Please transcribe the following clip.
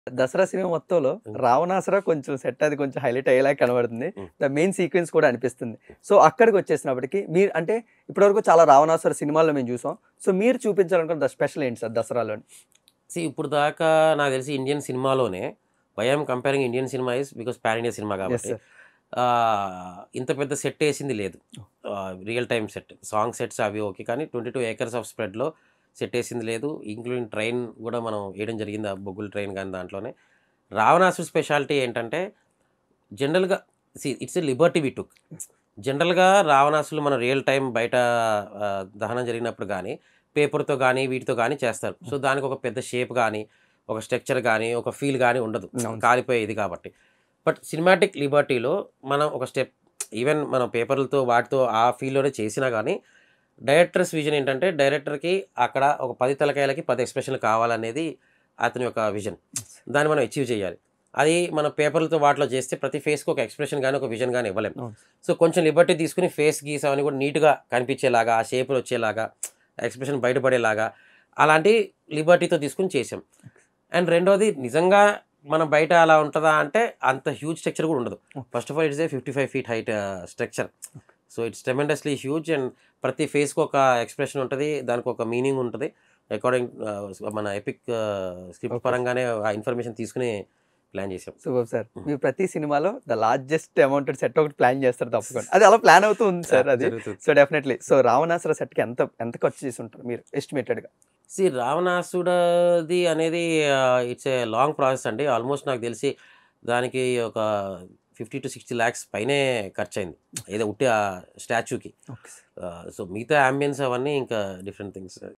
Dasara cinema మొత్తంలో రావణాసుర కొంచెం set అది కొంచెం హైలైట్ అయ్యేలా కనబడుతుంది Mm. ద మెయిన్ సీక్వెన్స్ కూడా అనిపిస్తుంది సో అక్కడికి వచ్చేసినప్పటికీ మీరు అంటే ఇప్పటివరకు చాలా రావణాసుర సినిమాల్లో మేము చూసాం సో మీరు చూపించాలనుకున్న ద స్పెషల్ ఏంటి సార్ దసరాలోని See, ఇప్పుడు దాకా నాకు తెలిసి ఇండియన్ సినిమాలోనే వైఎం comparing Indian cinema is because pan India cinema yes కాబట్టి సార్ ఆ, ఇంత పెద్ద సెట్ వేసింది లేదు real time set song sets అవి ఓకే కానీ ట్వంటీ టూ ఏకర్స్ ఆఫ్ స్ప్రెడ్లో సెట్ వేసింది లేదు ఇంక్లూడింగ్ ట్రైన్ కూడా మనం వేయడం జరిగింది ఆ బొగ్గుల ట్రైన్ కానీ దాంట్లోనే రావణాసు స్పెషాలిటీ ఏంటంటే జనరల్గా see it's a liberty we took జనరల్గా రావణాసులు మన రియల్ టైం బయట ఆ, దహనం జరిగినప్పుడు కానీ పేపర్తో కానీ వీటితో కానీ చేస్తారు సో దానికి ఒక పెద్ద షేప్ కానీ ఒక స్ట్రక్చర్ కానీ ఒక ఫీల్ కానీ ఉండదు అవును. కాలిపోయేది కాబట్టి బట్ సినిమాటిక్ లిబర్టీలో మనం ఒక స్టెప్ ఈవెన్ మనం పేపర్లతో వాటితో ఆ ఫీల్డ్లోనే చేసినా కానీ డైరెక్టర్స్ విజన్ ఏంటంటే డైరెక్టర్కి అక్కడ ఒక పది తలకాయలకి పది ఎక్స్ప్రెషన్లు కావాలనేది అతని యొక్క విజన్ దాన్ని మనం అచీవ్ చేయాలి అది మన పేపర్లతో వాటిలో చేస్తే ప్రతి ఫేస్కి ఒక ఎక్స్ప్రెషన్ కానీ ఒక విజన్ కానీ ఇవ్వలేం అవును. సో కొంచెం లిబర్టీ తీసుకుని ఫేస్ గీస్ అవన్నీ కూడా నీట్గా కనిపించేలాగా ఆ షేపులు వచ్చేలాగా ఎక్స్ప్రెషన్ బయటపడేలాగా అలాంటి లిబర్టీతో తీసుకుని చేసాం అండ్ రెండోది నిజంగా మనం బయట అలా ఉంటుందా అంటే అంత హ్యూజ్ స్ట్రక్చర్ కూడా ఉండదు Okay. First of all it's a fifty five feet height structure so it's tremendously huge and ప్రతి ఫేస్కి ఒక ఎక్స్ప్రెషన్ ఉంటుంది దానికి ఒక మీనింగ్ ఉంటుంది అకార్డింగ్ మన ఎపిక్ స్క్రిప్ట్ Okay. పరంగానే ఆ ఇన్ఫర్మేషన్ తీసుకుని ప్లాన్ చేసాం సూపర్ సార్ Mm. మీరు ప్రతి సినిమాలో ద లార్జెస్ట్ అమౌంట్ సెట్ ఒకటి ప్లాన్ చేస్తారు తప్పకుండా అది అలా ప్లాన్ అవుతూ ఉంది సార్ అది జరుగుతుంది. So definitely so Ravanasura set కి ఎంత ఎంత ఖర్చు చేసి ఉంటారు మీరు ఎస్టిమేటెడ్ గా సి రావణాసుడది అనేది ఇట్స్ ఏ లాంగ్ ప్రాసెస్ అండి ఆల్మోస్ట్ నాకు తెలిసి దానికి ఒక ఫిఫ్టీ టు సిక్స్టీ ల్యాక్స్ పైనే ఖర్చు అయింది ఏదో ఉట్టి ఆ స్టాచ్యూకి ఓకే సో మిగతా అంబియన్స్ అవన్నీ ఇంకా డిఫరెంట్ థింగ్స్